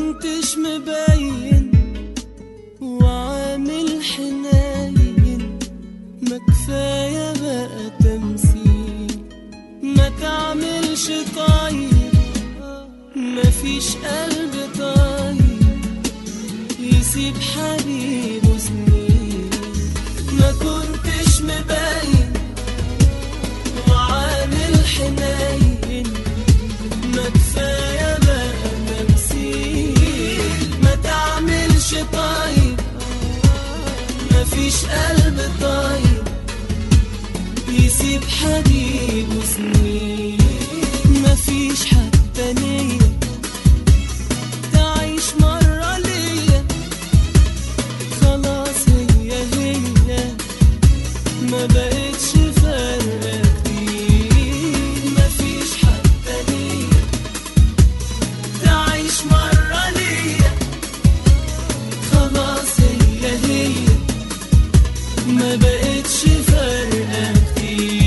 كنتش مبين وعامل حنين ما كفاية بقى تمثيل ما تعملش طيب مفيش قلب طيب يسيب حبيبه سنين ما كنتش مبين وعامل حنين ما كفاية بقى تمثيل ما تعملش طيب مفيش قلب طيب يسيب حبيبه سنين مفيش حتى نية تعيش مرة ليا خلاص هي هي ما بقتش فارقة كتير مفيش حتى نية تعيش مرة ليا خلاص هي هي ما بقتش فارقة كتير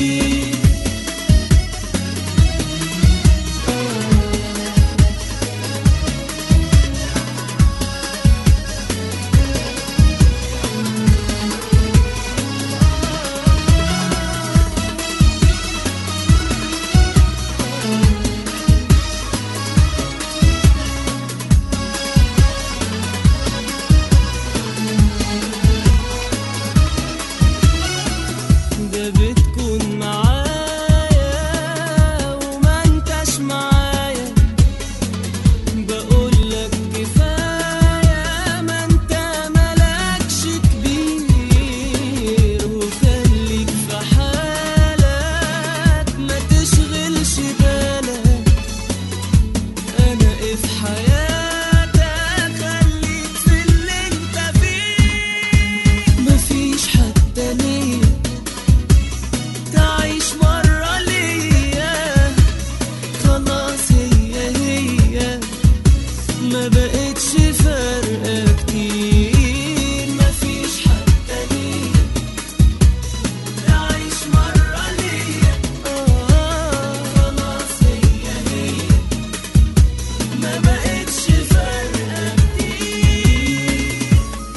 ده بتكون معايا وما انتش معايا بقولك كفاية ما انت ملكش كبير وخليك في حالك ما تشغلش بالك انا ايه في حياتك خليك في اللي انت فيه مفيش حتى نية تعيش مرة ليا خلاص هي هي ما بقتش فارقة كتير مفيش حتى نية تعيش مرة ليا آه خلاص هي هي ما بقتش فارقة كتير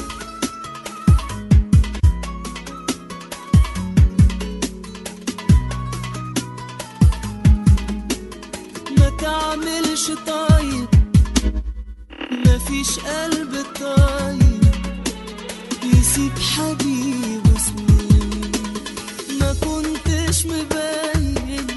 ما تعملش طيب مفيش قلب طيب يسيب حبيبه سنين ما كنتش مبين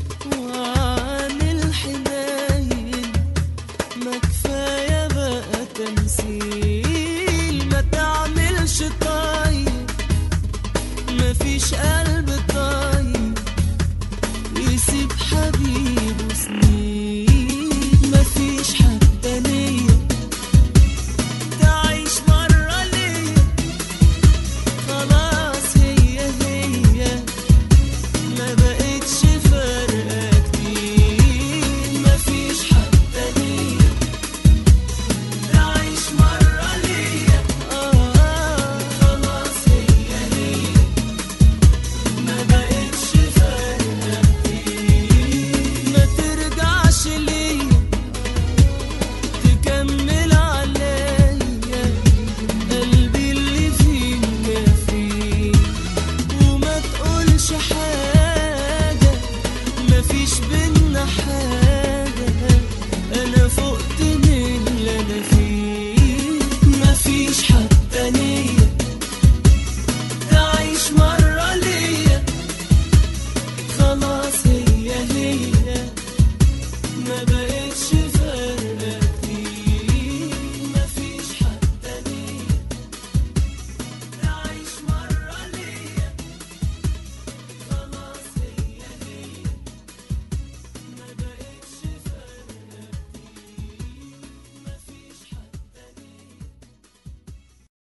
وعامل حنين ما كفاية بقى تمثيل ما تعملش طيب مفيش قلب طيب يسيب حبيبه سنين مفيش حتى نية تعيش مرة ليا خلاص هي هي ما بقتش فارقة كتير مفيش حتى نية تعيش مرة ليا آه خلاص هي هي ما بقتش فارقة كتير ما ترجعش ليا تكمل عليا قلبي اللي فيه كافيه وما تقولش حاجة مفيش بينا حاجة أنا فقت